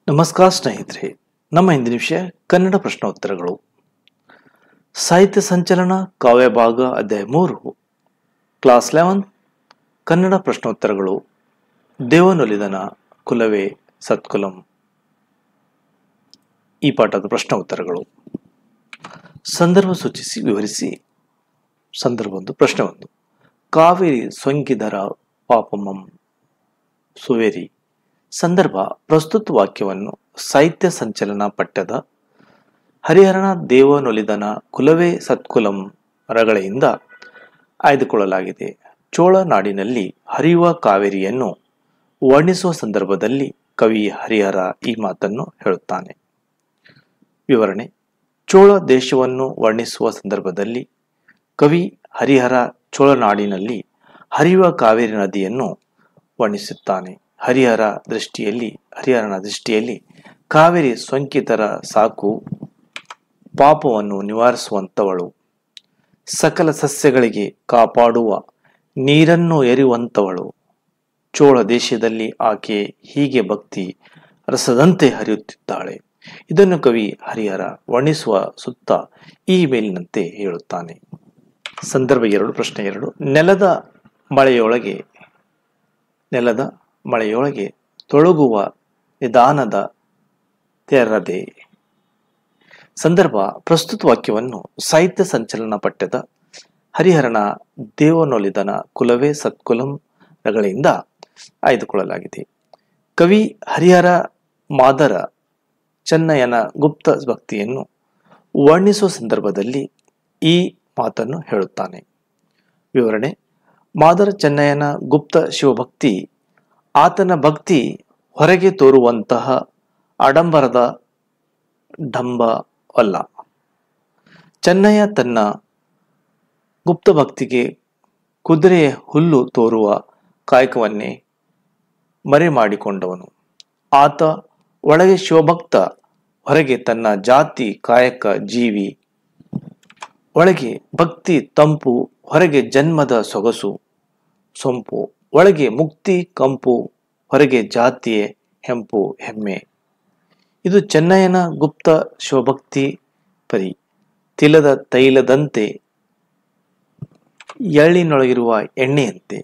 ನಮಸ್ಕಾರ ಸ್ನೇಹಿತರೆ ನಮ್ಮ ಇಂದಿನ ವಿಷಯ ಕನ್ನಡ ಪ್ರಶ್ನೋತ್ತರಗಳು ಸಾಹಿತ್ಯ ಸಂಚಲನ ಕಾವ್ಯ ಭಾಗ ಅಧ್ಯಾಯ ಮೂರು ಕ್ಲಾಸ್ ಲೆವೆನ್ ಕನ್ನಡ ಪ್ರಶ್ನೋತ್ತರಗಳು ದೇವನೊಲಿದನ ಕುಲವೇ ಸತ್ಕುಲಂ ಈ ಪಾಠದ ಪ್ರಶ್ನ ಉತ್ತರಗಳು ಸಂದರ್ಭ ಸೂಚಿಸಿ ವಿವರಿಸಿ ಸಂದರ್ಭ ಒಂದು ಪ್ರಶ್ನೆ ಒಂದು ಕಾವೇರಿ ಸೊಂಕಿದರ ಪಾಪಮಂ ಸುವೇರಿ ಸಂದರ್ಭ ಪ್ರಸ್ತುತ ವಾಕ್ಯವನ್ನು ಸಾಹಿತ್ಯ ಸಂಚಲನ ಪಠ್ಯದ ಹರಿಹರನ ದೇವನೊಲಿದನ ಕುಲವೇ ಸತ್ಕುಲಂ ರಗಳೆಯಿಂದ ಆಯ್ದುಕೊಳ್ಳಲಾಗಿದೆ ಚೋಳ ನಾಡಿನಲ್ಲಿ ಹರಿಯುವ ಕಾವೇರಿಯನ್ನು ವರ್ಣಿಸುವ ಸಂದರ್ಭದಲ್ಲಿ ಕವಿ ಹರಿಹರ ಈ ಮಾತನ್ನು ಹೇಳುತ್ತಾನೆ ವಿವರಣೆ ಚೋಳ ದೇಶವನ್ನು ವರ್ಣಿಸುವ ಸಂದರ್ಭದಲ್ಲಿ ಕವಿ ಹರಿಹರ ಚೋಳನಾಡಿನಲ್ಲಿ ಹರಿಯುವ ಕಾವೇರಿ ನದಿಯನ್ನು ವರ್ಣಿಸುತ್ತಾನೆ ಹರಿಹರ ದೃಷ್ಟಿಯಲ್ಲಿ ಹರಿಹರನ ದೃಷ್ಟಿಯಲ್ಲಿ ಕಾವೇರಿ ಸೋಂಕಿತರ ಸಾಕು ಪಾಪವನ್ನು ನಿವಾರಿಸುವಂಥವಳು ಸಕಲ ಸಸ್ಯಗಳಿಗೆ ಕಾಪಾಡುವ ನೀರನ್ನು ಎರೆಯುವಂಥವಳು ಚೋಳ ದೇಶದಲ್ಲಿ ಆಕೆ ಹೀಗೆ ಭಕ್ತಿ ರಸದಂತೆ ಹರಿಯುತ್ತಿದ್ದಾಳೆ ಇದನ್ನು ಕವಿ ಹರಿಹರ ವರ್ಣಿಸುವ ಸುತ್ತ ಈ ಮೇಲಿನಂತೆ ಹೇಳುತ್ತಾನೆ ಸಂದರ್ಭ ಎರಡು ಪ್ರಶ್ನೆ ಎರಡು ನೆಲದ ಮಳೆಯೊಳಗೆ ನೆಲದ ಮಳೆಯೊಳಗೆ ತೊಳಗುವ ನಿಧಾನದ ತೆರದೆ ಸಂದರ್ಭ ಪ್ರಸ್ತುತ ವಾಕ್ಯವನ್ನು ಸಾಹಿತ್ಯ ಸಂಚಲನ ಪಠ್ಯದ ಹರಿಹರನ ದೇವನೊಲಿದನ ಕುಲವೇ ಸತ್ಕುಲಂ ರಗಳಿಂದ ಆಯ್ದುಕೊಳ್ಳಲಾಗಿದೆ ಕವಿ ಹರಿಹರ ಮಾದರ ಚೆನ್ನಯ್ಯನ ಗುಪ್ತ ಭಕ್ತಿಯನ್ನು ವರ್ಣಿಸುವ ಸಂದರ್ಭದಲ್ಲಿ ಈ ಮಾತನ್ನು ಹೇಳುತ್ತಾನೆ ವಿವರಣೆ ಮಾದರ ಚೆನ್ನಯ್ಯನ ಗುಪ್ತ ಶಿವಭಕ್ತಿ ಆತನ ಭಕ್ತಿ ಹೊರಗೆ ತೋರುವಂತಹ ಆಡಂಬರದ ಢಂಬವಲ್ಲ ಚೆನ್ನಯ್ಯ ತನ್ನ ಗುಪ್ತ ಭಕ್ತಿಗೆ ಕುದುರೆಯ ಹುಲ್ಲು ತೋರುವ ಕಾಯಕವನ್ನೇ ಮರೆ ಮಾಡಿಕೊಂಡವನು ಆತ ಒಳಗೆ ಶಿವಭಕ್ತ ಹೊರಗೆ ತನ್ನ ಜಾತಿ ಕಾಯಕ ಜೀವಿ ಒಳಗೆ ಭಕ್ತಿ ತಂಪು ಹೊರಗೆ ಜನ್ಮದ ಸೊಗಸು ಸೊಂಪು ಒಳಗೆ ಮುಕ್ತಿ ಕಂಪು ಹೊರಗೆ ಜಾತಿಯ ಹೆಂಪು ಹೆಮ್ಮೆ ಇದು ಚೆನ್ನಯ್ಯನ ಗುಪ್ತ ಶಿವಭಕ್ತಿ ಪರಿ ತಿಲದ ತೈಲದಂತೆ ಎಳ್ಳಿನೊಳಗಿರುವ ಎಣ್ಣೆಯಂತೆ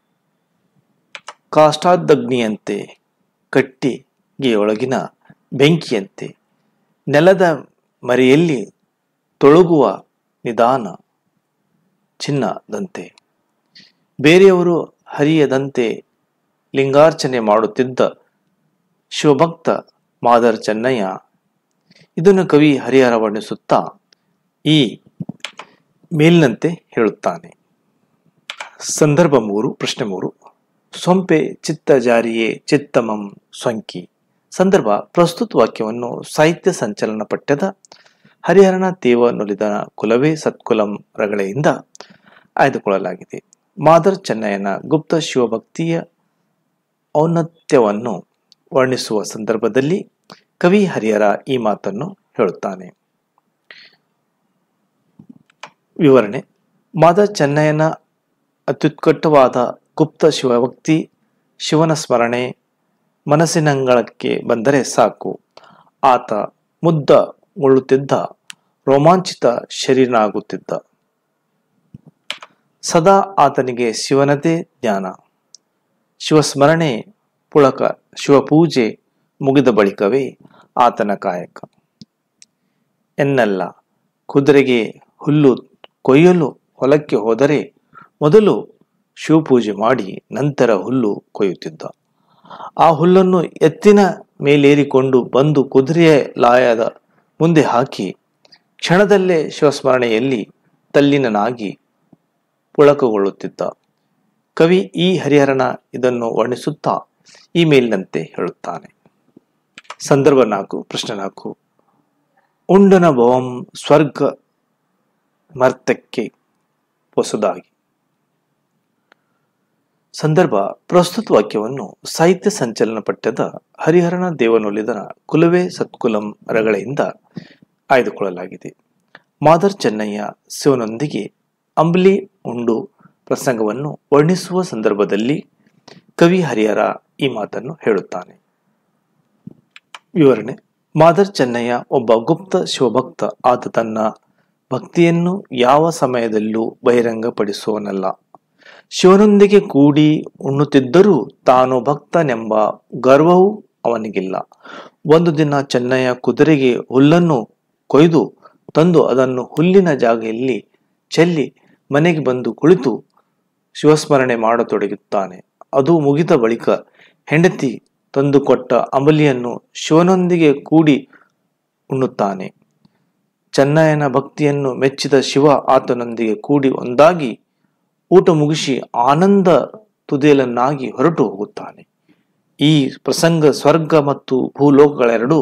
ಕಾಷ್ಟಾದಗ್ನಿಯಂತೆ ಕಟ್ಟಿಗೆಯೊಳಗಿನ ಬೆಂಕಿಯಂತೆ ನೆಲದ ಮರೆಯಲ್ಲಿ ತೊಳಗುವ ನಿಧಾನ ಚಿನ್ನದಂತೆ ಬೇರೆಯವರು ಹರಿಯದಂತೆ ಲಿಂಗಾರ್ಚನೆ ಮಾಡುತ್ತಿದ್ದ ಶಿವಭಕ್ತ ಮಾದರ್ ಚೆನ್ನಯ್ಯ ಇದನ್ನು ಕವಿ ಹರಿಹರ ವರ್ಣಿಸುತ್ತಾ ಈ ಮೇಲಿನಂತೆ ಹೇಳುತ್ತಾನೆ ಸಂದರ್ಭ ಮೂರು ಪ್ರಶ್ನೆ ಮೂರು ಸೊಂಪೆ ಚಿತ್ತ ಜಾರಿಯೇ ಚಿತ್ತಮಂ ಸೊಂಕಿ ಸಂದರ್ಭ ಪ್ರಸ್ತುತ ವಾಕ್ಯವನ್ನು ಸಾಹಿತ್ಯ ಸಂಚಲನ ಪಠ್ಯದ ಹರಿಹರನ ದೇವ ನುಲಿದನ ಕುಲವೇ ಸತ್ಕುಲಂ ರಗಳೆಯಿಂದ ಆಯ್ದುಕೊಳ್ಳಲಾಗಿದೆ ಮಾದರ್ ಚೆನ್ನಯ್ಯನ ಗುಪ್ತ ಶಿವಭಕ್ತಿಯ ಔನ್ನತ್ಯವನ್ನು ವರ್ಣಿಸುವ ಸಂದರ್ಭದಲ್ಲಿ ಕವಿ ಹರಿಹರ ಈ ಮಾತನ್ನು ಹೇಳುತ್ತಾನೆ ವಿವರಣೆ ಮಾದರ್ ಚೆನ್ನಯ್ಯನ ಅತ್ಯುತ್ಕಟವಾದ ಗುಪ್ತ ಶಿವಭಕ್ತಿ ಶಿವನ ಸ್ಮರಣೆ ಮನಸ್ಸಿನಂಗಳಕ್ಕೆ ಬಂದರೆ ಸಾಕು ಆತ ಮುದ್ದಗೊಳ್ಳುತ್ತಿದ್ದ ರೋಮಾಂಚಿತ ಶರೀರನಾಗುತ್ತಿದ್ದ ಸದಾ ಆತನಿಗೆ ಶಿವನದೇ ಜ್ಞಾನ ಶಿವಸ್ಮರಣೆ ಪುಳಕ ಶಿವಪೂಜೆ ಮುಗಿದ ಬಳಿಕವೇ ಆತನ ಕಾಯಕ ಎನ್ನಲ್ಲ ಕುದುರೆಗೆ ಹುಲ್ಲು ಕೊಯ್ಯಲು ಹೊಲಕ್ಕೆ ಹೋದರೆ ಮೊದಲು ಶಿವಪೂಜೆ ಮಾಡಿ ನಂತರ ಹುಲ್ಲು ಕೊಯ್ಯುತ್ತಿದ್ದ ಆ ಹುಲ್ಲನ್ನು ಎತ್ತಿನ ಮೇಲೇರಿಕೊಂಡು ಬಂದು ಕುದುರೆಯ ಲಾಯದ ಮುಂದೆ ಹಾಕಿ ಕ್ಷಣದಲ್ಲೇ ಶಿವಸ್ಮರಣೆಯಲ್ಲಿ ತಲ್ಲಿನನಾಗಿ ಪುಳಕಗೊಳ್ಳುತ್ತಿದ್ದ ಕವಿ ಈ ಹರಿಹರನ ಇದನ್ನು ವರ್ಣಿಸುತ್ತಾ ಈ ಮೇಲಿನಂತೆ ಹೇಳುತ್ತಾನೆ ಸಂದರ್ಭ ನಾಲ್ಕು ಪ್ರಶ್ನೆ ನಾಲ್ಕು ಉಂಡನ ಭವಂ ಸ್ವರ್ಗ ಮರ್ತಕ್ಕೆ ಹೊಸದಾಗಿ ಸಂದರ್ಭ ಪ್ರಸ್ತುತ ವಾಕ್ಯವನ್ನು ಸಾಹಿತ್ಯ ಸಂಚಲನ ಪಠ್ಯದ ಹರಿಹರನ ದೇವನೊಲಿದನ ಕುಲವೇ ಸತ್ಕುಲಂ ರಗಳೆಯಿಂದ ಆಯ್ದುಕೊಳ್ಳಲಾಗಿದೆ ಮಾದರ್ ಚೆನ್ನಯ್ಯ ಶಿವನೊಂದಿಗೆ ಅಂಬ್ಲಿ ಉಂಡು ಪ್ರಸಂಗವನ್ನು ವರ್ಣಿಸುವ ಸಂದರ್ಭದಲ್ಲಿ ಕವಿ ಹರಿಹರ ಈ ಮಾತನ್ನು ಹೇಳುತ್ತಾನೆ ವಿವರಣೆ ಮಾದರ್ ಚೆನ್ನಯ್ಯ ಒಬ್ಬ ಗುಪ್ತ ಶಿವಭಕ್ತ ಆತ ತನ್ನ ಭಕ್ತಿಯನ್ನು ಯಾವ ಸಮಯದಲ್ಲೂ ಬಹಿರಂಗಪಡಿಸುವನಲ್ಲ ಶಿವನೊಂದಿಗೆ ಕೂಡಿ ಉಣ್ಣುತ್ತಿದ್ದರೂ ತಾನು ಭಕ್ತನೆಂಬ ಗರ್ವವೂ ಅವನಿಗಿಲ್ಲ ಒಂದು ದಿನ ಚೆನ್ನಯ್ಯ ಕುದುರೆಗೆ ಹುಲ್ಲನ್ನು ಕೊಯ್ದು ತಂದು ಅದನ್ನು ಹುಲ್ಲಿನ ಜಾಗೆಯಲ್ಲಿ ಚೆಲ್ಲಿ ಮನೆಗೆ ಬಂದು ಕುಳಿತು ಶಿವಸ್ಮರಣೆ ಮಾಡತೊಡಗುತ್ತಾನೆ ಅದು ಮುಗಿದ ಬಳಿಕ ಹೆಂಡತಿ ತಂದುಕೊಟ್ಟ ಅಂಬಲಿಯನ್ನು ಶಿವನೊಂದಿಗೆ ಕೂಡಿ ಉಣ್ಣುತ್ತಾನೆ ಚೆನ್ನಯ್ಯನ ಭಕ್ತಿಯನ್ನು ಮೆಚ್ಚಿದ ಶಿವ ಆತನೊಂದಿಗೆ ಕೂಡಿ ಒಂದಾಗಿ ಊಟ ಮುಗಿಸಿ ಆನಂದ ತುದಿಯಲನ್ನಾಗಿ ಹೊರಟು ಹೋಗುತ್ತಾನೆ ಈ ಪ್ರಸಂಗ ಸ್ವರ್ಗ ಮತ್ತು ಭೂಲೋಕಗಳೆರಡೂ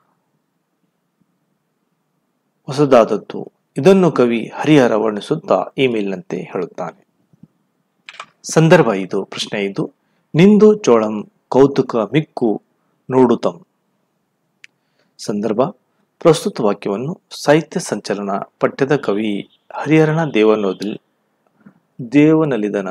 ಹೊಸದಾದದ್ದು ಇದನ್ನು ಕವಿ ಹರಿಹರ ವರ್ಣಿಸುತ್ತಾ ಈ ಮೇಲಿನಂತೆ ಹೇಳುತ್ತಾನೆ ಸಂದರ್ಭ ಇದು ಪ್ರಶ್ನೆ ಇದು ನಿಂದು ಚೋಳಂ ಕೌತುಕ ಮಿಕ್ಕು ನೋಡುತ್ತಂ ಸಂದರ್ಭ ಪ್ರಸ್ತುತ ವಾಕ್ಯವನ್ನು ಸಾಹಿತ್ಯ ಸಂಚಲನ ಪಠ್ಯದ ಕವಿ ಹರಿಹರಣ ದೇವನೋದಿಲ್ ದೇವನಲಿದನ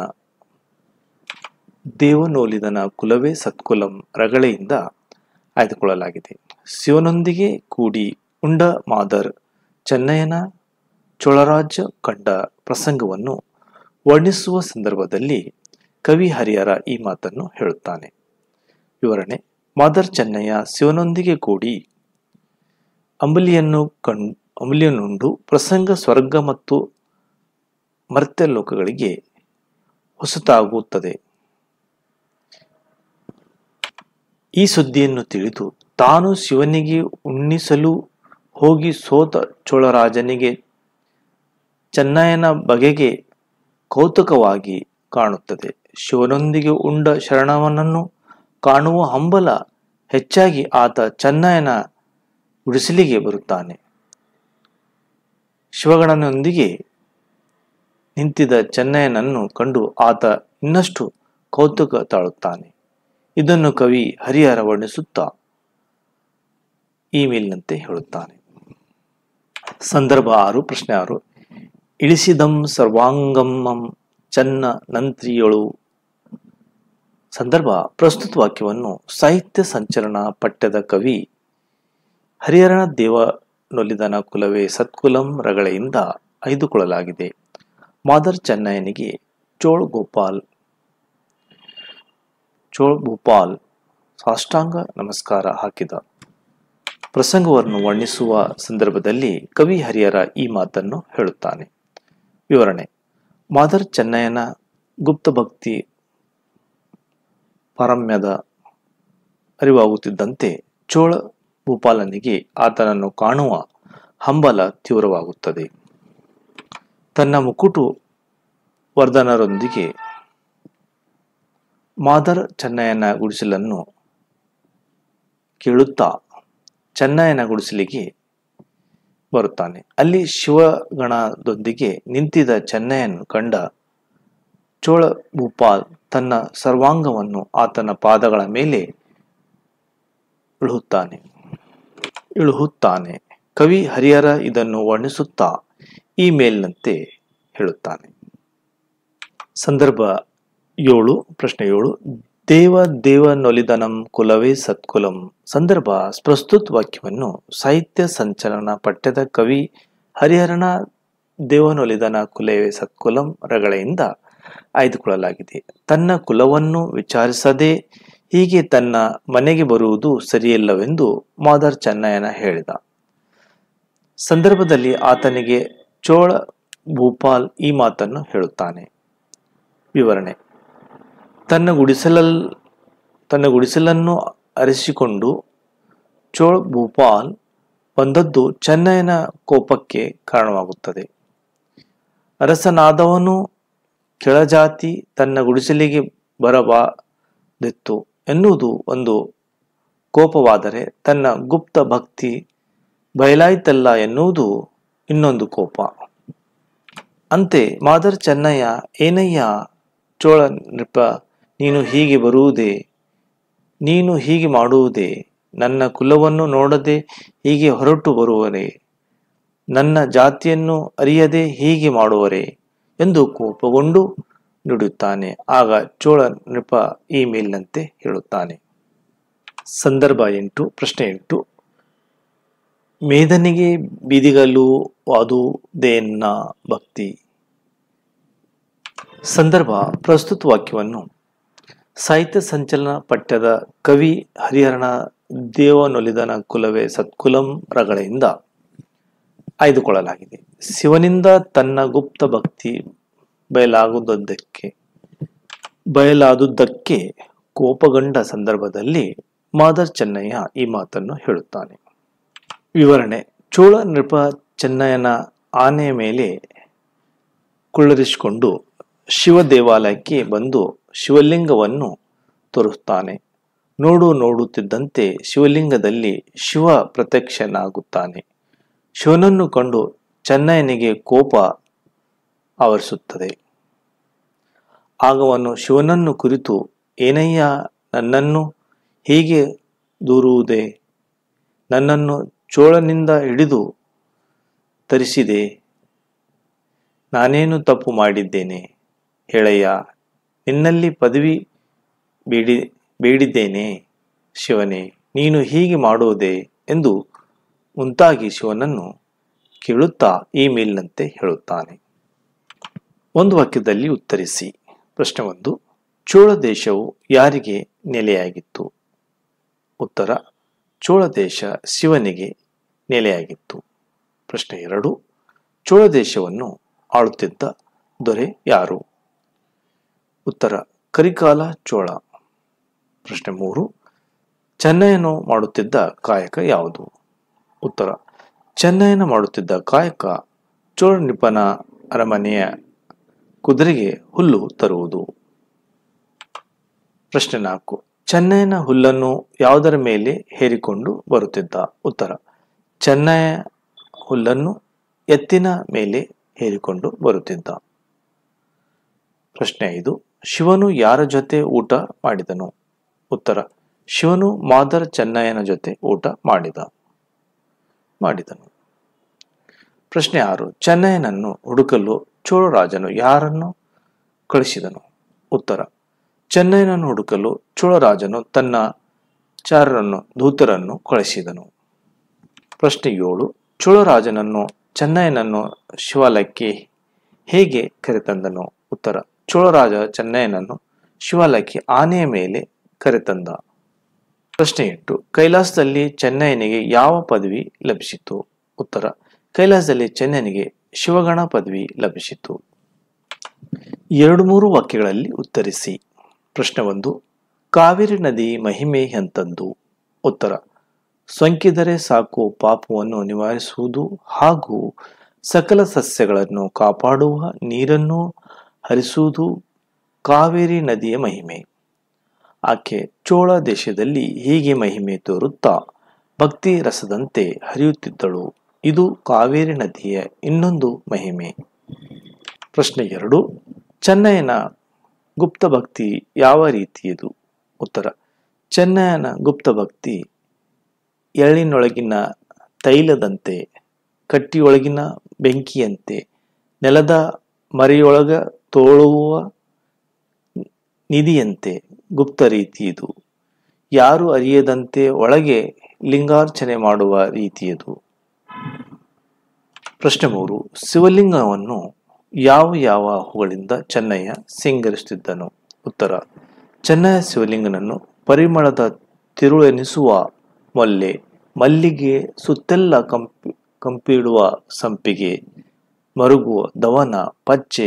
ದೇವನೋಲಿದನ ಕುಲವೇ ಸತ್ಕುಲಂ ರಗಳೆಯಿಂದ ಆಯ್ದುಕೊಳ್ಳಲಾಗಿದೆ ಶಿವನೊಂದಿಗೆ ಕೂಡಿ ಉಂಡ ಮಾದರ್ ಚೆನ್ನಯ್ಯನ ಚೋಳರಾಜ್ಯ ಕಂಡ ಪ್ರಸಂಗವನ್ನು ವರ್ಣಿಸುವ ಸಂದರ್ಭದಲ್ಲಿ ಕವಿ ಹರಿಹರ ಈ ಮಾತನ್ನು ಹೇಳುತ್ತಾನೆ ವಿವರಣೆ ಮಾದರ್ ಚೆನ್ನಯ್ಯ ಶಿವನೊಂದಿಗೆ ಕೂಡಿ ಅಂಬಲಿಯನ್ನು ಕಣ್ ಅಂಬಲಿಯನ್ನುಂಡು ಪ್ರಸಂಗ ಸ್ವರ್ಗ ಮತ್ತು ಮರ್ತ್ಯ ಲೋಕಗಳಿಗೆ ಹೊಸತಾಗುತ್ತದೆ ಈ ಸುದ್ದಿಯನ್ನು ತಿಳಿದು ತಾನು ಶಿವನಿಗೆ ಉಣ್ಣಿಸಲು ಹೋಗಿ ಸೋತ ಚೋಳರಾಜನಿಗೆ ಚೆನ್ನಯ್ಯನ ಬಗೆಗೆ ಕೌತುಕವಾಗಿ ಕಾಣುತ್ತದೆ ಶಿವನೊಂದಿಗೆ ಉಂಡ ಶರಣವನನ್ನು ಕಾಣುವ ಹಂಬಲ ಹೆಚ್ಚಾಗಿ ಆತ ಚೆನ್ನಯ್ಯನ ಗುಡಿಸಲಿಗೆ ಬರುತ್ತಾನೆ ಶಿವಗಣನೊಂದಿಗೆ ನಿಂತಿದ್ದ ಚೆನ್ನಯ್ಯನನ್ನು ಕಂಡು ಆತ ಇನ್ನಷ್ಟು ಕೌತುಕ ತಾಳುತ್ತಾನೆ ಇದನ್ನು ಕವಿ ಹರಿಹರ ವರ್ಣಿಸುತ್ತಾ ಈ ಮೇಲಿನಂತೆ ಹೇಳುತ್ತಾನೆ ಸಂದರ್ಭ ಆರು ಪ್ರಶ್ನೆ ಆರು ಇಳಿಸಿದಂ ಸರ್ವಾಂಗಮಂ ಚನ್ನ ನಂತ್ರಿಯಳು ಸಂದರ್ಭ ಪ್ರಸ್ತುತ ವಾಕ್ಯವನ್ನು ಸಾಹಿತ್ಯ ಸಂಚಲನ ಪಠ್ಯದ ಕವಿ ಹರಿಹರಣ ದೇವನೊಲಿದನ ಕುಲವೇ ಸತ್ಕುಲಂ ರಗಳೆಯಿಂದ ಆಯ್ದುಕೊಳ್ಳಲಾಗಿದೆ ಮಾದರ್ ಚೆನ್ನಯ್ಯನಿಗೆ ಚೋಳ್ ಗೋಪಾಲ್ ಚೋಳ್ ಭೂಪಾಲ್ ಸಾಷ್ಟಾಂಗ ನಮಸ್ಕಾರ ಹಾಕಿದ ಪ್ರಸಂಗವನ್ನು ವರ್ಣಿಸುವ ಸಂದರ್ಭದಲ್ಲಿ ಕವಿ ಹರಿಹರ ಈ ಮಾತನ್ನು ಹೇಳುತ್ತಾನೆ ವಿವರಣೆ ಮಾದರ್ ಚೆನ್ನಯ್ಯನ ಗುಪ್ತ ಭಕ್ತಿ ಪಾರಮ್ಯದ ಅರಿವಾಗುತ್ತಿದ್ದಂತೆ ಚೋಳ ಭೂಪಾಲನಿಗೆ ಆತನನ್ನು ಕಾಣುವ ಹಂಬಲ ತೀವ್ರವಾಗುತ್ತದೆ ತನ್ನ ಮುಕುಟು ವರ್ಧನರೊಂದಿಗೆ ಮಾದರ್ ಚೆನ್ನಯ್ಯನ ಗುಡಿಸಲನ್ನು ಕೇಳುತ್ತಾ ಚೆನ್ನಯ್ಯನ ಗುಡಿಸಲಿಗೆ ಬರುತ್ತಾನೆ ಅಲ್ಲಿ ಶಿವಗಣದೊಂದಿಗೆ ನಿಂತಿದ್ದ ಚೆನ್ನಯ್ಯನು ಕಂಡ ಚೋಳ ಭೂಪಾಲ್ ತನ್ನ ಸರ್ವಾಂಗವನ್ನು ಆತನ ಪಾದಗಳ ಮೇಲೆ ಇಳುಹುತ್ತಾನೆ ಇಳುಹುತ್ತಾನೆ ಕವಿ ಹರಿಹರ ಇದನ್ನು ವರ್ಣಿಸುತ್ತಾ ಈ ಮೇಲಿನಂತೆ ಹೇಳುತ್ತಾನೆ ಸಂದರ್ಭ ಏಳು ಪ್ರಶ್ನೆ ಏಳು ದೇವ ದೇವನೊಲಿದನಂ ಕುಲವೇ ಸತ್ಕುಲಂ ಸಂದರ್ಭ ಪ್ರಸ್ತುತ ವಾಕ್ಯವನ್ನು ಸಾಹಿತ್ಯ ಸಂಚಲನ ಪಠ್ಯದ ಕವಿ ಹರಿಹರಣ ದೇವನೊಲಿದನ ಕುಲವೇ ಸತ್ಕುಲಂ ರಗಳೆಯಿಂದ ಆಯ್ದುಕೊಳ್ಳಲಾಗಿದೆ ತನ್ನ ಕುಲವನ್ನು ವಿಚಾರಿಸದೆ ಹೀಗೆ ತನ್ನ ಮನೆಗೆ ಬರುವುದು ಸರಿಯಿಲ್ಲವೆಂದು ಮಾದರ್ ಚೆನ್ನಯ್ಯನ ಹೇಳಿದ ಸಂದರ್ಭದಲ್ಲಿ ಆತನಿಗೆ ಚೋಳ ಭೂಪಾಲ್ ಈ ಮಾತನ್ನು ಹೇಳುತ್ತಾನೆ ವಿವರಣೆ ತನ್ನ ಗುಡಿಸಲಲ್ ತನ್ನ ಗುಡಿಸಲನ್ನು ಅರಿಸಿಕೊಂಡು ಚೋಳ್ ಭೂಪಾಲ್ ಬಂದದ್ದು ಚೆನ್ನಯ್ಯನ ಕೋಪಕ್ಕೆ ಕಾರಣವಾಗುತ್ತದೆ ಅರಸನಾದವನು ಕೆಳಜಾತಿ ತನ್ನ ಗುಡಿಸಲಿಗೆ ಬರಬಾದಿತ್ತು ಎನ್ನುವುದು ಒಂದು ಕೋಪವಾದರೆ ತನ್ನ ಗುಪ್ತ ಭಕ್ತಿ ಬಯಲಾಯ್ತಲ್ಲ ಎನ್ನುವುದು ಇನ್ನೊಂದು ಕೋಪ ಅಂತೆ ಮಾದರ್ ಚೆನ್ನಯ್ಯ ಏನಯ್ಯ ಚೋಳ ನೃಪ ನೀನು ಹೀಗೆ ಬರುವುದೇ ನೀನು ಹೀಗೆ ಮಾಡುವುದೇ ನನ್ನ ಕುಲವನ್ನು ನೋಡದೆ ಹೀಗೆ ಹೊರಟು ಬರುವರೆ ನನ್ನ ಜಾತಿಯನ್ನು ಅರಿಯದೆ ಹೀಗೆ ಮಾಡುವರೆ ಎಂದು ಕೋಪಗೊಂಡು ನುಡಿಯುತ್ತಾನೆ ಆಗ ಚೋಳ ನೃಪ ಈ ಮೇಲಿನಂತೆ ಹೇಳುತ್ತಾನೆ ಸಂದರ್ಭ ಎಂಟು ಪ್ರಶ್ನೆ ಎಂಟು ಮೇದನಿಗೆ ಬೀದಿಗಲ್ಲು ವಾದುದೇನ್ನ ಭಕ್ತಿ ಸಂದರ್ಭ ಪ್ರಸ್ತುತ ವಾಕ್ಯವನ್ನು ಸಾಹಿತ್ಯ ಸಂಚಲನ ಪಠ್ಯದ ಕವಿ ಹರಿಹರಣ ದೇವನೊಲಿದನ ಕುಲವೇ ಸತ್ಕುಲಂ ರಗಳೆಯಿಂದ ಆಯ್ದುಕೊಳ್ಳಲಾಗಿದೆ ಶಿವನಿಂದ ತನ್ನ ಗುಪ್ತ ಭಕ್ತಿ ಬಯಲಾಗುವುದಕ್ಕೆ ಬಯಲಾದುದಕ್ಕೆ ಕೋಪಗೊಂಡ ಸಂದರ್ಭದಲ್ಲಿ ಮಾದರ್ ಚೆನ್ನಯ್ಯ ಈ ಮಾತನ್ನು ಹೇಳುತ್ತಾನೆ ವಿವರಣೆ ಚೋಳ ನೃಪ ಚೆನ್ನಯ್ಯನ ಆನೆಯ ಮೇಲೆ ಕುಳ್ಳರಿಸಿಕೊಂಡು ಶಿವ ದೇವಾಲಯಕ್ಕೆ ಬಂದು ಶಿವಲಿಂಗವನ್ನು ತೋರಿಸುತ್ತಾನೆ ನೋಡು ನೋಡುತ್ತಿದ್ದಂತೆ ಶಿವಲಿಂಗದಲ್ಲಿ ಶಿವ ಪ್ರತ್ಯಕ್ಷನಾಗುತ್ತಾನೆ ಶಿವನನ್ನು ಕಂಡು ಚೆನ್ನಯ್ಯನಿಗೆ ಕೋಪ ಆವರಿಸುತ್ತದೆ ಆಗ ಅವನು ಶಿವನನ್ನು ಕುರಿತು ಏನಯ್ಯ ನನ್ನನ್ನು ಹೀಗೆ ದೂರುವುದೇ ನನ್ನನ್ನು ಚೋಳನಿಂದ ಹಿಡಿದು ತರಿಸಿದೆ ನಾನೇನು ತಪ್ಪು ಮಾಡಿದ್ದೇನೆ ಹೇಳಯ್ಯ ನಿನ್ನಲ್ಲಿ ಪದವಿ ಬೇಡಿ ಬೇಡಿದ್ದೇನೆ ಶಿವನೇ ನೀನು ಹೀಗೆ ಮಾಡುವುದೇ ಎಂದು ಮುಂತಾಗಿ ಶಿವನನ್ನು ಕೇಳುತ್ತಾ ಈ ಮೇಲಿನಂತೆ ಹೇಳುತ್ತಾನೆ ಒಂದು ವಾಕ್ಯದಲ್ಲಿ ಉತ್ತರಿಸಿ ಪ್ರಶ್ನೆ ಒಂದು ಚೋಳ ದೇಶವು ಯಾರಿಗೆ ನೆಲೆಯಾಗಿತ್ತು ಉತ್ತರ ಚೋಳ ದೇಶ ಶಿವನಿಗೆ ನೆಲೆಯಾಗಿತ್ತು ಪ್ರಶ್ನೆ ಎರಡು ಚೋಳ ದೇಶವನ್ನು ಆಳುತ್ತಿದ್ದ ದೊರೆ ಯಾರು ಉತ್ತರ ಕರಿಕಾಲ ಚೋಳ ಪ್ರಶ್ನೆ ಮೂರು ಚೆನ್ನಯ್ಯನು ಮಾಡುತ್ತಿದ್ದ ಕಾಯಕ ಯಾವುದು ಉತ್ತರ ಚೆನ್ನಯ್ಯನ ಮಾಡುತ್ತಿದ್ದ ಕಾಯಕ ಚೋಳ ನಿಪನ ಅರಮನೆಯ ಕುದುರೆಗೆ ಹುಲ್ಲು ತರುವುದು ಪ್ರಶ್ನೆ ನಾಲ್ಕು ಚೆನ್ನಯ್ಯನ ಹುಲ್ಲನ್ನು ಯಾವುದರ ಮೇಲೆ ಹೇರಿಕೊಂಡು ಬರುತ್ತಿದ್ದ ಉತ್ತರ ಚೆನ್ನಯ್ಯ ಹುಲ್ಲನ್ನು ಎತ್ತಿನ ಮೇಲೆ ಹೇರಿಕೊಂಡು ಬರುತ್ತಿದ್ದ ಪ್ರಶ್ನೆ ಐದು ಶಿವನು ಯಾರ ಜೊತೆ ಊಟ ಮಾಡಿದನು ಉತ್ತರ ಶಿವನು ಮಾದರ್ ಚೆನ್ನಯ್ಯನ ಜೊತೆ ಊಟ ಮಾಡಿದ ಮಾಡಿದನು ಪ್ರಶ್ನೆ ಆರು ಚೆನ್ನಯ್ಯನನ್ನು ಹುಡುಕಲು ಚೋಳರಾಜನು ಯಾರನ್ನು ಕಳಿಸಿದನು ಉತ್ತರ ಚೆನ್ನಯ್ಯನನ್ನು ಹುಡುಕಲು ಚೋಳರಾಜನು ತನ್ನ ಚಾರರನ್ನು ದೂತರನ್ನು ಕಳಿಸಿದನು ಪ್ರಶ್ನೆ ಏಳು ಚೋಳರಾಜನನ್ನು ಚೆನ್ನಯ್ಯನನ್ನು ಶಿವಾಲಯಕ್ಕೆ ಹೇಗೆ ಕರೆತಂದನು ಉತ್ತರ ಚೋಳರಾಜ ಚೆನ್ನಯ್ಯನನ್ನು ಶಿವಾಲಯಕ್ಕೆ ಆನೆಯ ಮೇಲೆ ಕರೆತಂದ ಪ್ರಶ್ನೆ ಎಂಟು ಕೈಲಾಸದಲ್ಲಿ ಚೆನ್ನಯ್ಯನಿಗೆ ಯಾವ ಪದವಿ ಲಭಿಸಿತು ಉತ್ತರ ಕೈಲಾಸದಲ್ಲಿ ಚೆನ್ನಯ್ಯನಿಗೆ ಶಿವಗಣ ಪದವಿ ಲಭಿಸಿತು ಎರಡು ಮೂರು ವಾಕ್ಯಗಳಲ್ಲಿ ಉತ್ತರಿಸಿ ಪ್ರಶ್ನೆ ಒಂದು ಕಾವೇರಿ ನದಿ ಮಹಿಮೆ ಎಂತಂದು ಉತ್ತರ ಸೊಂಕಿದರೆ ಸಾಕು ಪಾಪವನ್ನು ನಿವಾರಿಸುವುದು ಹಾಗೂ ಸಕಲ ಸಸ್ಯಗಳನ್ನು ಕಾಪಾಡುವ ನೀರನ್ನು ಹರಿಸುವುದು ಕಾವೇರಿ ನದಿಯ ಮಹಿಮೆ ಆಕೆ ಚೋಳ ದೇಶದಲ್ಲಿ ಹೀಗೆ ಮಹಿಮೆ ತೋರುತ್ತಾ ಭಕ್ತಿ ರಸದಂತೆ ಹರಿಯುತ್ತಿದ್ದಳು ಇದು ಕಾವೇರಿ ನದಿಯ ಇನ್ನೊಂದು ಮಹಿಮೆ ಪ್ರಶ್ನೆ ಎರಡು ಚೆನ್ನಯ್ಯನ ಗುಪ್ತ ಭಕ್ತಿ ಯಾವ ರೀತಿಯದು ಉತ್ತರ ಚೆನ್ನಯ್ಯನ ಗುಪ್ತ ಭಕ್ತಿ ಎಳ್ಳಿನೊಳಗಿನ ತೈಲದಂತೆ ಕಟ್ಟಿಯೊಳಗಿನ ಬೆಂಕಿಯಂತೆ ನೆಲದ ಮರೆಯೊಳಗ ತೋಳುವ ನಿಧಿಯಂತೆ ಗುಪ್ತ ರೀತಿಯದು ಯಾರು ಅರಿಯದಂತೆ ಒಳಗೆ ಲಿಂಗಾರ್ಚನೆ ಮಾಡುವ ರೀತಿಯದು ಪ್ರಶ್ನೆ ಮೂರು ಶಿವಲಿಂಗವನ್ನು ಯಾವ ಯಾವ ಹೂಗಳಿಂದ ಚೆನ್ನಯ್ಯ ಸಿಂಗರಿಸುತ್ತಿದ್ದನು ಉತ್ತರ ಚೆನ್ನಯ್ಯ ಶಿವಲಿಂಗನನ್ನು ಪರಿಮಳದ ತಿರುಳೆನಿಸುವ ಮೊಲ್ಲೆ ಮಲ್ಲಿಗೆ ಸುತ್ತೆಲ್ಲ ಕಂಪಿ ಕಂಪಿಡುವ ಸಂಪಿಗೆ ಮರುಗುವ ದವನ ಪಚ್ಚೆ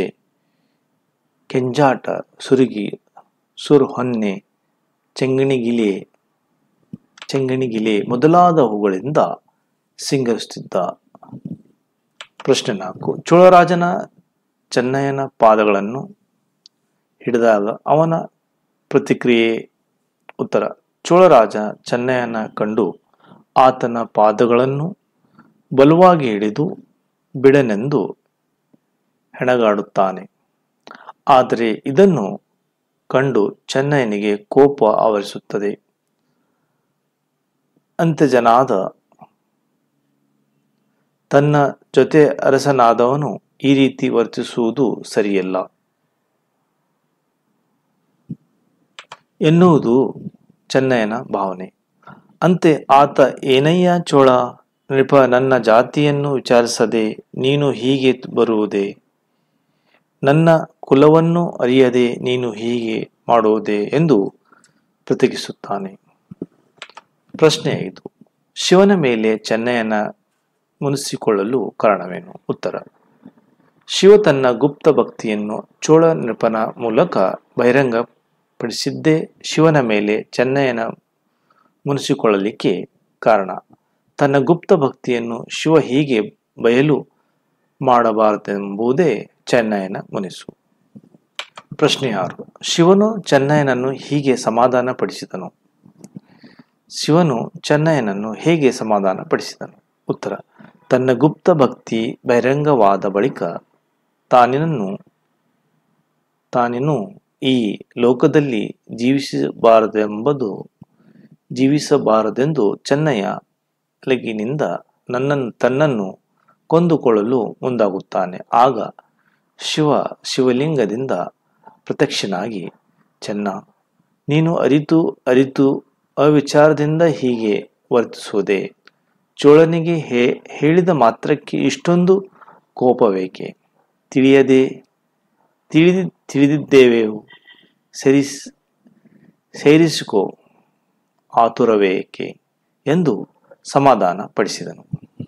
ಕೆಂಜಾಟ ಸುರುಗಿ ಸುರ್ಹೊನ್ನೆ ಚೆಂಗಣಿಗಿಲೆ ಚೆಂಗಣಿಗಿಲೆ ಮೊದಲಾದ ಹೂಗಳಿಂದ ಸಿಂಗರಿಸುತ್ತಿದ್ದ ಪ್ರಶ್ನೆ ನಾಲ್ಕು ಚೋಳರಾಜನ ಚೆನ್ನಯ್ಯನ ಪಾದಗಳನ್ನು ಹಿಡಿದಾಗ ಅವನ ಪ್ರತಿಕ್ರಿಯೆ ಉತ್ತರ ಚೋಳರಾಜ ಚೆನ್ನಯ್ಯನ ಕಂಡು ಆತನ ಪಾದಗಳನ್ನು ಬಲವಾಗಿ ಹಿಡಿದು ಬಿಡನೆಂದು ಹೆಣಗಾಡುತ್ತಾನೆ ಆದರೆ ಇದನ್ನು ಕಂಡು ಚೆನ್ನಯ್ಯನಿಗೆ ಕೋಪ ಆವರಿಸುತ್ತದೆ ಅಂತ್ಯಜನಾದ ತನ್ನ ಜೊತೆ ಅರಸನಾದವನು ಈ ರೀತಿ ವರ್ತಿಸುವುದು ಸರಿಯಲ್ಲ ಎನ್ನುವುದು ಚೆನ್ನಯ್ಯನ ಭಾವನೆ ಅಂತೆ ಆತ ಏನಯ್ಯ ಚೋಳ ನೃಪ ನನ್ನ ಜಾತಿಯನ್ನು ವಿಚಾರಿಸದೆ ನೀನು ಹೀಗೆ ಬರುವುದೇ ನನ್ನ ಕುಲವನ್ನು ಅರಿಯದೆ ನೀನು ಹೀಗೆ ಮಾಡುವುದೇ ಎಂದು ಪ್ರತಿಕಿಸುತ್ತಾನೆ ಪ್ರಶ್ನೆ ಐದು ಶಿವನ ಮೇಲೆ ಚೆನ್ನಯ್ಯನ ಮುನಿಸಿಕೊಳ್ಳಲು ಕಾರಣವೇನು ಉತ್ತರ ಶಿವ ತನ್ನ ಗುಪ್ತ ಭಕ್ತಿಯನ್ನು ಚೋಳ ನೃಪನ ಮೂಲಕ ಬಹಿರಂಗಪಡಿಸಿದ್ದೇ ಶಿವನ ಮೇಲೆ ಚೆನ್ನಯ್ಯನ ಮುನಿಸಿಕೊಳ್ಳಲಿಕ್ಕೆ ಕಾರಣ ತನ್ನ ಗುಪ್ತ ಭಕ್ತಿಯನ್ನು ಶಿವ ಹೀಗೆ ಬಯಲು ಮಾಡಬಾರದೆಂಬುದೇ ಚೆನ್ನಯ್ಯನ ಮುನಿಸು ಪ್ರಶ್ನೆ ಆರು ಶಿವನು ಚೆನ್ನಯ್ಯನನ್ನು ಹೀಗೆ ಸಮಾಧಾನ ಪಡಿಸಿದನು ಶಿವನು ಚೆನ್ನಯ್ಯನನ್ನು ಹೇಗೆ ಸಮಾಧಾನ ಪಡಿಸಿದನು ಉತ್ತರ ತನ್ನ ಗುಪ್ತ ಭಕ್ತಿ ಬಹಿರಂಗವಾದ ಬಳಿಕ ತಾನಿನನ್ನು ತಾನಿನ್ನು ಈ ಲೋಕದಲ್ಲಿ ಜೀವಿಸಬಾರದೆಂಬುದು ಜೀವಿಸಬಾರದೆಂದು ಚೆನ್ನಯ್ಯ ಲಗಿನಿಂದ ನನ್ನನ್ನು ತನ್ನನ್ನು ಕೊಂದುಕೊಳ್ಳಲು ಮುಂದಾಗುತ್ತಾನೆ ಆಗ ಶಿವ ಶಿವಲಿಂಗದಿಂದ ಪ್ರತ್ಯಕ್ಷನಾಗಿ ಚೆನ್ನ ನೀನು ಅರಿತು ಅರಿತು ಅವಿಚಾರದಿಂದ ಹೀಗೆ ವರ್ತಿಸುವುದೇ ಚೋಳನಿಗೆ ಹೇ ಹೇಳಿದ ಮಾತ್ರಕ್ಕೆ ಇಷ್ಟೊಂದು ಕೋಪವೇಕೆ ತಿಳಿಯದೆ ತಿಳಿದಿ ತಿಳಿದಿದ್ದೇವೆವು ಸರಿಸ್ ಸೇರಿಸಿಕೋ ಆತುರವೇಕೆ ಎಂದು ಸಮಾಧಾನ ಪಡಿಸಿದನು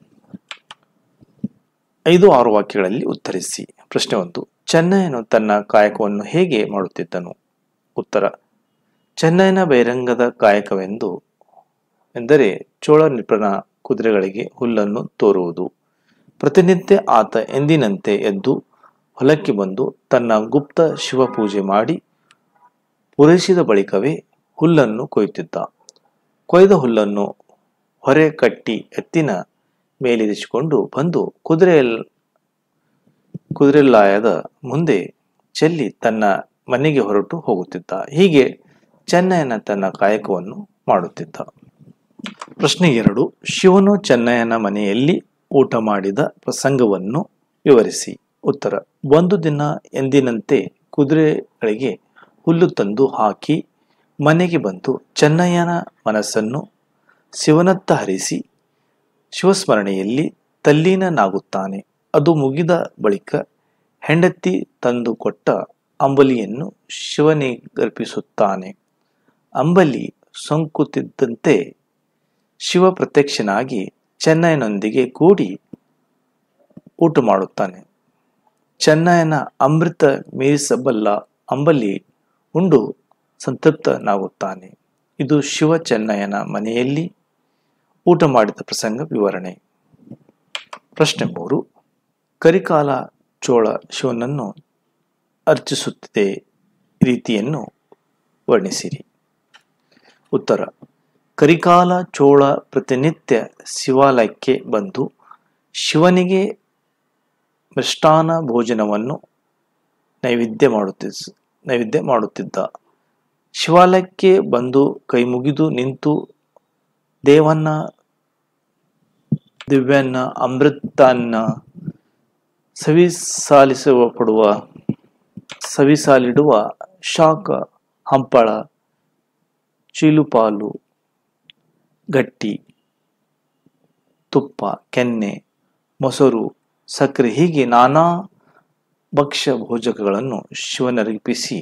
ಐದು ಆರು ವಾಕ್ಯಗಳಲ್ಲಿ ಉತ್ತರಿಸಿ ಪ್ರಶ್ನೆ ಒಂದು ಚೆನ್ನಯ್ಯನು ತನ್ನ ಕಾಯಕವನ್ನು ಹೇಗೆ ಮಾಡುತ್ತಿದ್ದನು ಉತ್ತರ ಚೆನ್ನಯ್ಯನ ಬಹಿರಂಗದ ಕಾಯಕವೆಂದು ಎಂದರೆ ಚೋಳ ನಿಪುಣ ಕುದುರೆಗಳಿಗೆ ಹುಲ್ಲನ್ನು ತೋರುವುದು ಪ್ರತಿನಿತ್ಯ ಆತ ಎಂದಿನಂತೆ ಎದ್ದು ಹೊಲಕ್ಕೆ ಬಂದು ತನ್ನ ಗುಪ್ತ ಶಿವ ಪೂಜೆ ಮಾಡಿ ಪೂರೈಸಿದ ಬಳಿಕವೇ ಹುಲ್ಲನ್ನು ಕೊಯ್ಯುತ್ತಿದ್ದ ಕೊಯ್ದ ಹುಲ್ಲನ್ನು ಹೊರೆ ಕಟ್ಟಿ ಎತ್ತಿನ ಮೇಲಿರಿಸಿಕೊಂಡು ಬಂದು ಕುದುರೆ ಕುದುರೆಲಾಯದ ಮುಂದೆ ಚೆಲ್ಲಿ ತನ್ನ ಮನೆಗೆ ಹೊರಟು ಹೋಗುತ್ತಿದ್ದ ಹೀಗೆ ಚೆನ್ನಯ್ಯನ ತನ್ನ ಕಾಯಕವನ್ನು ಮಾಡುತ್ತಿದ್ದ ಪ್ರಶ್ನೆ ಎರಡು ಶಿವನು ಚೆನ್ನಯ್ಯನ ಮನೆಯಲ್ಲಿ ಊಟ ಮಾಡಿದ ಪ್ರಸಂಗವನ್ನು ವಿವರಿಸಿ ಉತ್ತರ ಒಂದು ದಿನ ಎಂದಿನಂತೆ ಕುದುರೆಗಳಿಗೆ ಹುಲ್ಲು ತಂದು ಹಾಕಿ ಮನೆಗೆ ಬಂದು ಚೆನ್ನಯ್ಯನ ಮನಸ್ಸನ್ನು ಶಿವನತ್ತ ಹರಿಸಿ ಶಿವಸ್ಮರಣೆಯಲ್ಲಿ ತಲ್ಲೀನನಾಗುತ್ತಾನೆ ಅದು ಮುಗಿದ ಬಳಿಕ ಹೆಂಡತಿ ತಂದು ಕೊಟ್ಟ ಅಂಬಲಿಯನ್ನು ಶಿವನಿಗರ್ಪಿಸುತ್ತಾನೆ ಅಂಬಲಿ ಸೋಂಕುತ್ತಿದ್ದಂತೆ ಶಿವ ಪ್ರತ್ಯಕ್ಷನಾಗಿ ಚೆನ್ನಯ್ಯನೊಂದಿಗೆ ಕೂಡಿ ಊಟ ಮಾಡುತ್ತಾನೆ ಚೆನ್ನಯ್ಯನ ಅಮೃತ ಮೀರಿಸಬಲ್ಲ ಅಂಬಲಿ ಉಂಡು ಸಂತೃಪ್ತನಾಗುತ್ತಾನೆ ಇದು ಶಿವ ಚೆನ್ನಯ್ಯನ ಮನೆಯಲ್ಲಿ ಊಟ ಮಾಡಿದ ಪ್ರಸಂಗ ವಿವರಣೆ ಪ್ರಶ್ನೆ ಮೂರು ಕರಿಕಾಲ ಚೋಳ ಶಿವನನ್ನು ಅರ್ಚಿಸುತ್ತಿದೆ ರೀತಿಯನ್ನು ವರ್ಣಿಸಿರಿ ಉತ್ತರ ಕರಿಕಾಲ ಚೋಳ ಪ್ರತಿನಿತ್ಯ ಶಿವಾಲಯಕ್ಕೆ ಬಂದು ಶಿವನಿಗೆ ಮೃಷ್ಟಾನ ಭೋಜನವನ್ನು ನೈವೇದ್ಯ ಮಾಡುತ್ತಿದ್ದ ನೈವೇದ್ಯ ಮಾಡುತ್ತಿದ್ದ ಶಿವಾಲಯಕ್ಕೆ ಬಂದು ಕೈ ಮುಗಿದು ನಿಂತು ದೇವನ್ನ ದಿವ್ಯನ್ನ ಅಮೃತನ್ನ ಸವಿಸಾಲಿಸುವ ಪಡುವ ಸವಿಸಾಲಿಡುವ ಶಾಖ ಹಂಪಳ ಚೀಲುಪಾಲು ಗಟ್ಟಿ ತುಪ್ಪ ಕೆನ್ನೆ ಮೊಸರು ಸಕ್ಕರೆ ಹೀಗೆ ನಾನಾ ಭಕ್ಷ್ಯ ಭೋಜಕಗಳನ್ನು ಶಿವನರ್ಪಿಸಿ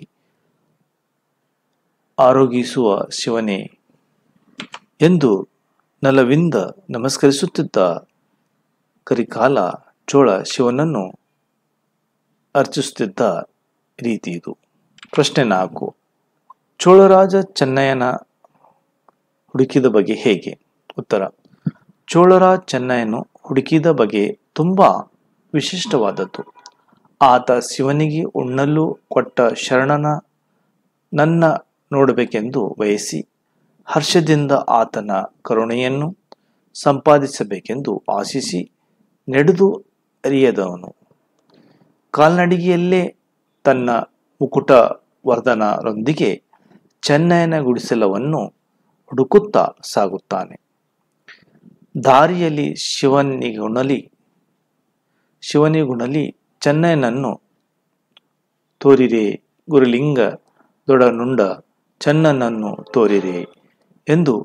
ಆರೋಗಿಸುವ ಶಿವನೇ ಎಂದು ನಲವಿಂದ ನಮಸ್ಕರಿಸುತ್ತಿದ್ದ ಕರಿಕಾಲ ಚೋಳ ಶಿವನನ್ನು ಅರ್ಚಿಸುತ್ತಿದ್ದ ರೀತಿ ಇದು ಪ್ರಶ್ನೆ ನಾಲ್ಕು ಚೋಳರಾಜ ಚೆನ್ನಯ್ಯನ ಹುಡುಕಿದ ಬಗೆ ಹೇಗೆ ಉತ್ತರ ಚೋಳರಾಜ ಚೆನ್ನಯ್ಯನು ಹುಡುಕಿದ ಬಗೆ ತುಂಬಾ ವಿಶಿಷ್ಟವಾದದ್ದು ಆತ ಶಿವನಿಗೆ ಉಣ್ಣಲು ಕೊಟ್ಟ ಶರಣನ ನನ್ನ ನೋಡಬೇಕೆಂದು ಬಯಸಿ ಹರ್ಷದಿಂದ ಆತನ ಕರುಣೆಯನ್ನು ಸಂಪಾದಿಸಬೇಕೆಂದು ಆಶಿಸಿ ನಡೆದು ಅರಿಯದವನು ಕಾಲ್ನಡಿಗೆಯಲ್ಲೇ ತನ್ನ ಮುಕುಟ ವರ್ಧನರೊಂದಿಗೆ ಚೆನ್ನಯ್ಯನ ಗುಡಿಸಲವನ್ನು ಹುಡುಕುತ್ತಾ ಸಾಗುತ್ತಾನೆ ದಾರಿಯಲ್ಲಿ ಶಿವನಿಗುಣಲಿ ಶಿವನಿಗುಣಲಿ ಚೆನ್ನಯ್ಯನನ್ನು ತೋರಿರೆ ಗುರುಲಿಂಗ ದೊಡನುಂಡ ಚೆನ್ನನನ್ನು ತೋರಿರೆ ಎಂದು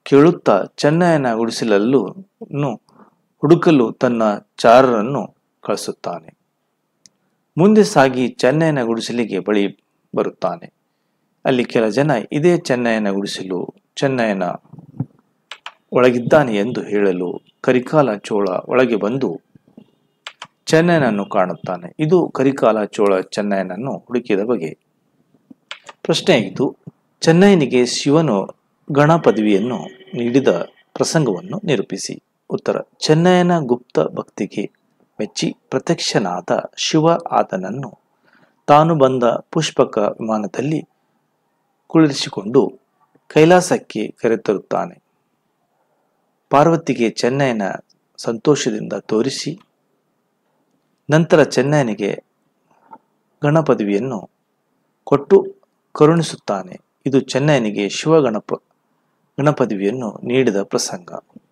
ಕೇಳುತ್ತಾ ಚೆನ್ನಯ್ಯನ ಗುಡಿಸಲಲ್ಲೂ ಹುಡುಕಲು ತನ್ನ ಚಾರರನ್ನು ಕಳಿಸುತ್ತಾನೆ ಮುಂದೆ ಸಾಗಿ ಚೆನ್ನಯ್ಯನ ಗುಡಿಸಲಿಗೆ ಬಳಿ ಬರುತ್ತಾನೆ ಅಲ್ಲಿ ಕೆಲ ಜನ ಇದೇ ಚೆನ್ನಯ್ಯನ ಗುಡಿಸಲು ಚೆನ್ನಯ್ಯನ ಒಳಗಿದ್ದಾನೆ ಎಂದು ಹೇಳಲು ಕರಿಕಾಲ ಚೋಳ ಒಳಗೆ ಬಂದು ಚೆನ್ನಯ್ಯನನ್ನು ಕಾಣುತ್ತಾನೆ ಇದು ಕರಿಕಾಲ ಚೋಳ ಚೆನ್ನಯ್ಯನನ್ನು ಹುಡುಕಿದ ಬಗೆ ಪ್ರಶ್ನೆಯಾಗಿದ್ದು ಚೆನ್ನಯ್ಯನಿಗೆ ಶಿವನು ಗಣ ಪದವಿಯನ್ನು ನೀಡಿದ ಪ್ರಸಂಗವನ್ನು ನಿರೂಪಿಸಿ ಉತ್ತರ ಚೆನ್ನಯ್ಯನ ಗುಪ್ತ ಭಕ್ತಿಗೆ ಮೆಚ್ಚಿ ಪ್ರತ್ಯಕ್ಷನಾದ ಶಿವ ಆತನನ್ನು ತಾನು ಬಂದ ಪುಷ್ಪಕ ವಿಮಾನದಲ್ಲಿ ಕುಳ್ಳಿರಿಸಿಕೊಂಡು ಕೈಲಾಸಕ್ಕೆ ಕರೆತರುತ್ತಾನೆ ಪಾರ್ವತಿಗೆ ಚೆನ್ನಯ್ಯನ ಸಂತೋಷದಿಂದ ತೋರಿಸಿ ನಂತರ ಚೆನ್ನಯ್ಯನಿಗೆ ಗಣಪದವಿಯನ್ನು ಕೊಟ್ಟು ಕರುಣಿಸುತ್ತಾನೆ ಇದು ಚೆನ್ನಯ್ಯನಿಗೆ ಶಿವಗಣಪ ಗಣಪದವಿಯನ್ನು ನೀಡಿದ ಪ್ರಸಂಗ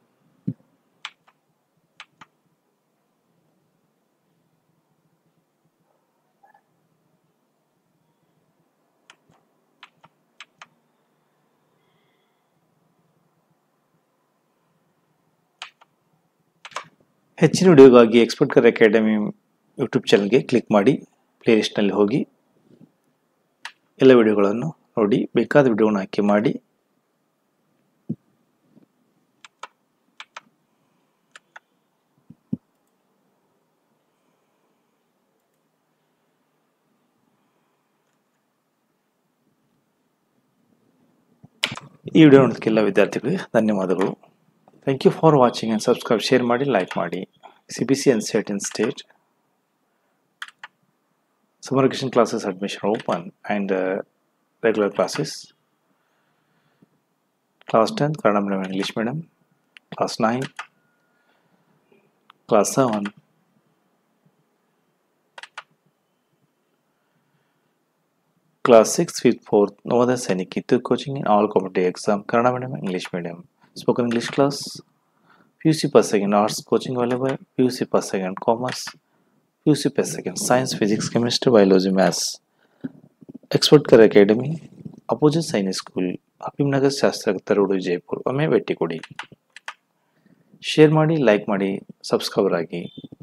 ಹೆಚ್ಚಿನ ವಿಡಿಯೋಗಾಗಿ ಎಕ್ಸ್ಪರ್ಟ್ ಕರ್ ಅಕಾಡೆಮಿ ಯೂಟ್ಯೂಬ್ ಚಾನಲ್ಗೆ ಕ್ಲಿಕ್ ಮಾಡಿ ಪ್ಲೇಲಿಸ್ಟ್ನಲ್ಲಿ ಹೋಗಿ ಎಲ್ಲ ವಿಡಿಯೋಗಳನ್ನು ನೋಡಿ ಬೇಕಾದ ವಿಡಿಯೋನ ಆಯ್ಕೆ ಮಾಡಿ ಈ ವಿಡಿಯೋ ನೋಡೋದಕ್ಕೆಲ್ಲ ವಿದ್ಯಾರ್ಥಿಗಳಿಗೆ ಧನ್ಯವಾದಗಳು thank you for watching and subscribe share ಮಾಡಿ ಲೈಕ್ ಮಾಡಿ C B C and state in state summer vacation classes admission open and uh, regular classes class 10 Kannada medium English medium class 9 class 7 class 6 with 4th Navodaya Sainik Kitur coaching in all competitive exam Kannada medium English medium spoken English class PUC per second arts coaching available PUC per second commerce PUC per second science physics chemistry biology maths expert career academy opposite science school Habibnagar ಶಾಸ್ತ್ರ road Jaipur ಒಮ್ಮೆ ಭೇಟಿ ಕೊಡಿ share ಮಾಡಿ like ಮಾಡಿ subscriber ಆಗಿ